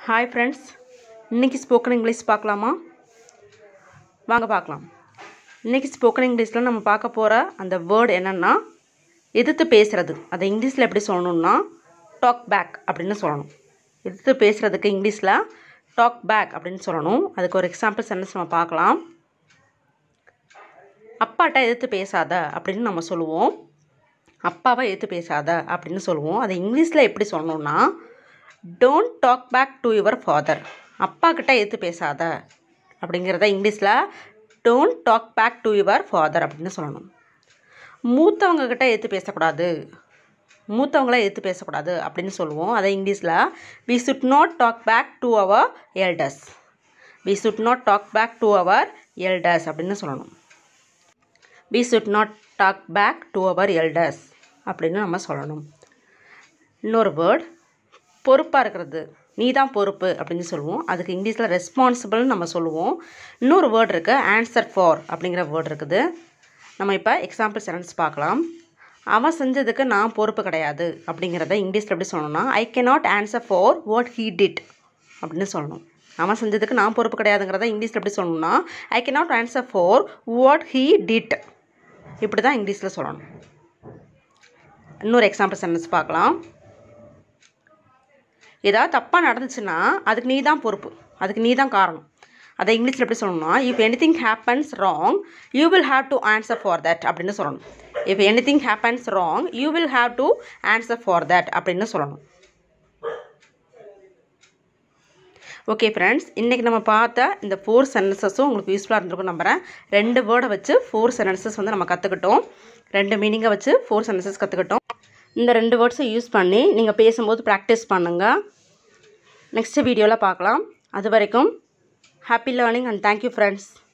hi friends இன்றைக்கி spoken English பார்க்கலாமா வாங்க பார்க்கலாம் இன்றைக்கி ஸ்போக்கன் இங்கிலீஷில் நம்ம பார்க்க போகிற அந்த வேர்டு என்னென்னா எதிர்த்து பேசுகிறது அதை இங்கிலீஷில் எப்படி சொல்லணும்னா டாக் பேக் அப்படின்னு சொல்லணும் எதிர்த்து பேசுகிறதுக்கு இங்கிலீஷில் டாக் பேக் அப்படின்னு சொல்லணும் அதுக்கு ஒரு எக்ஸாம்பிள் சென்டென்ஸ் நம்ம பார்க்கலாம் அப்பாட்ட எதிர்த்து பேசாத அப்படின்னு நம்ம சொல்லுவோம் அப்பாவை எதிர்த்து பேசாத அப்படின்னு சொல்லுவோம் அதை இங்கிலீஷில் எப்படி சொல்லணும்னா don't talk back to your father அப்பா கிட்ட எதிர்த்து பேசாத அப்படிங்கிறத இங்கிலீஷில் don't talk back to your father அப்படின்னு சொல்லணும் மூத்தவங்க கிட்ட எதிர்த்து பேசக்கூடாது மூத்தவங்கள எதிர்த்து பேசக்கூடாது அப்படின்னு சொல்லுவோம் அதை இங்கிலீஷில் we should not talk back to our elders we should not talk back to our elders அப்படின்னு சொல்லணும் we should not talk back to our elders அப்படின்னு நம்ம சொல்லணும் இன்னொரு வேர்ட் பொறுப்பாக இருக்கிறது நீ தான் பொறுப்பு அப்படின்னு சொல்லுவோம் அதுக்கு இங்கிலீஷில் ரெஸ்பான்சிபிள்னு நம்ம சொல்லுவோம் இன்னொரு வேர்ட் இருக்குது ஆன்சர் ஃபார் அப்படிங்கிற வேர்ட் இருக்குது நம்ம இப்போ எக்ஸாம்பிள் சென்டென்ஸ் பார்க்கலாம் அவன் செஞ்சதுக்கு நான் பொறுப்பு கிடையாது அப்படிங்கிறத இங்கிலீஷில் எப்படி சொல்லணும்னா I not answer for what he did அப்படின்னு சொல்லணும் அவன் செஞ்சதுக்கு நான் பொறுப்பு கிடையாதுங்கிறத இங்கிலீஷில் எப்படி சொல்லணும்னா I not answer for what he did இப்படி தான் இங்கிலீஷில் சொல்லணும் இன்னொரு எக்ஸாம்பிள் சென்டென்ஸ் பார்க்கலாம் ஏதாவது தப்பாக நடந்துச்சுன்னா அதுக்கு நீ தான் பொறுப்பு அதுக்கு நீ தான் காரணம் அதை இங்கிலீஷில் எப்படி சொல்லணும்னா if any thing happens wrong you will have to answer for that அப்படின்னு சொல்லணும் if any thing happens wrong you will have to answer for that அப்படின்னு சொல்லணும் ஓகே ஃப்ரெண்ட்ஸ் இன்றைக்கி நம்ம பார்த்த இந்த ஃபோர் சென்டென்சஸும் உங்களுக்கு யூஸ்ஃபுல்லாக இருந்திருக்கும் நம்புகிறேன் ரெண்டு வேர்டை வச்சு ஃபோர் சென்டென்சஸ் வந்து நம்ம கற்றுக்கிட்டோம் ரெண்டு மீனிங்கை வச்சு ஃபோர் சென்டென்சஸ் கற்றுக்கிட்டோம் இந்த ரெண்டு வேர்ட்ஸை யூஸ் பண்ணி நீங்கள் பேசும்போது ப்ராக்டிஸ் பண்ணுங்கள் நெக்ஸ்ட் வீடியோவில் பார்க்கலாம் அது வரைக்கும் happy learning and thank you friends